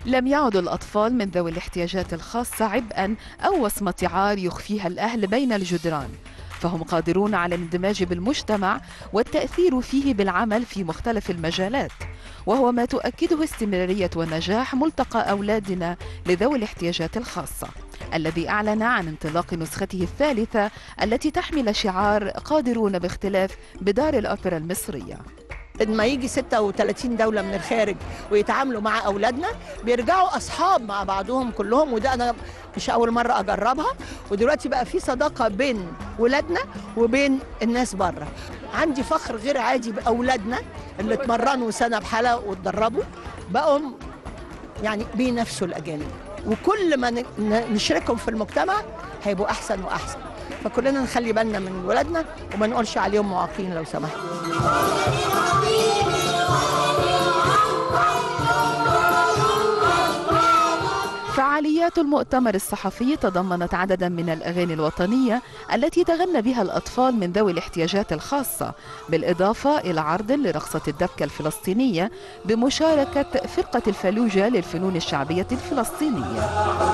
لم يعد الأطفال من ذوي الاحتياجات الخاصة عبئا أو وصمة عار يخفيها الأهل بين الجدران فهم قادرون على الاندماج بالمجتمع والتأثير فيه بالعمل في مختلف المجالات وهو ما تؤكده استمرارية ونجاح ملتقى أولادنا لذوي الاحتياجات الخاصة الذي أعلن عن انطلاق نسخته الثالثة التي تحمل شعار قادرون باختلاف بدار الأوبرا المصرية لما يجي 36 دولة من الخارج ويتعاملوا مع أولادنا بيرجعوا أصحاب مع بعضهم كلهم وده أنا مش أول مرة أجربها ودلوقتي بقى في صداقة بين ولادنا وبين الناس بره عندي فخر غير عادي بأولادنا اللي اتمرنوا سنة بحالة واتدربوا بقوا يعني بينافسوا الأجانب وكل ما ن- ن- نشركهم في المجتمع هيبقوا أحسن وأحسن فكلنا نخلي بالنا من ولادنا وما نقولش عليهم معاقين لو سمحت فعاليات المؤتمر الصحفي تضمنت عددا من الأغاني الوطنية التي تغنى بها الأطفال من ذوي الاحتياجات الخاصة بالإضافة إلى عرض لرقصة الدبكة الفلسطينية بمشاركة فرقة الفلوجة للفنون الشعبية الفلسطينية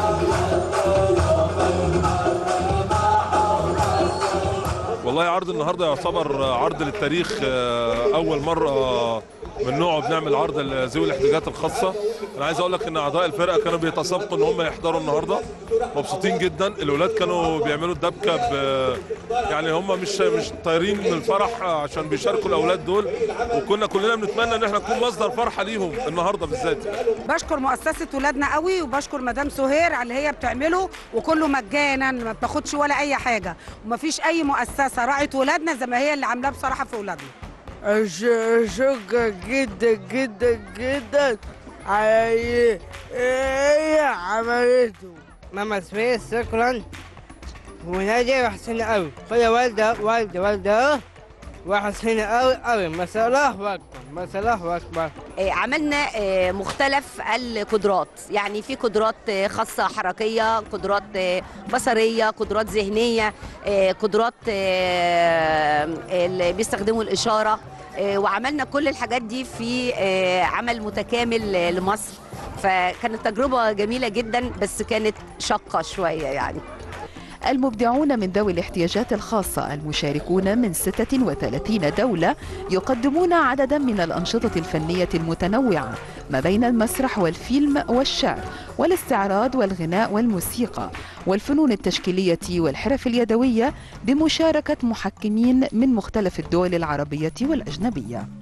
والله عرض النهارده يعتبر عرض للتاريخ آه، اول مره من نوعه بنعمل عرض لذوي الاحتياجات الخاصه انا عايز اقول لك ان اعضاء الفرقه كانوا بيتسابقوا ان هم يحضروا النهارده مبسوطين جدا الاولاد كانوا بيعملوا الدبكه ب... يعني هم مش مش طايرين من الفرح عشان بيشاركوا الاولاد دول وكنا كلنا بنتمنى ان احنا نكون مصدر فرحه ليهم النهارده بالذات بشكر مؤسسة ولادنا قوي وبشكر مدام سهير على اللي هي بتعمله وكله مجانا ما بتاخدش ولا أي حاجة ومفيش أي مؤسسة راعت ولادنا زي ما هي اللي عاملاه بصراحة في ولادنا ش- شكرا جدا جدا جدا على اللي هي عملته ماما سمير شكرا ونادي وحسن قوي خد والدة والدة والدة وحسن قوي قوي ما شاء الله اكبر ما شاء الله اكبر آه، عملنا آه، مختلف القدرات يعني في قدرات آه، خاصة حركية قدرات آه، بصرية قدرات ذهنية آه، قدرات آه، اللي بيستخدموا الإشارة آه، وعملنا كل الحاجات دي في آه، عمل متكامل آه، لمصر فكانت تجربة جميلة جدا بس كانت شاقة شوية يعني المبدعون من ذوي الاحتياجات الخاصة المشاركون من 36 دولة يقدمون عددا من الأنشطة الفنية المتنوعة ما بين المسرح والفيلم والشعر والاستعراض والغناء والموسيقى والفنون التشكيلية والحرف اليدوية بمشاركة محكمين من مختلف الدول العربية والأجنبية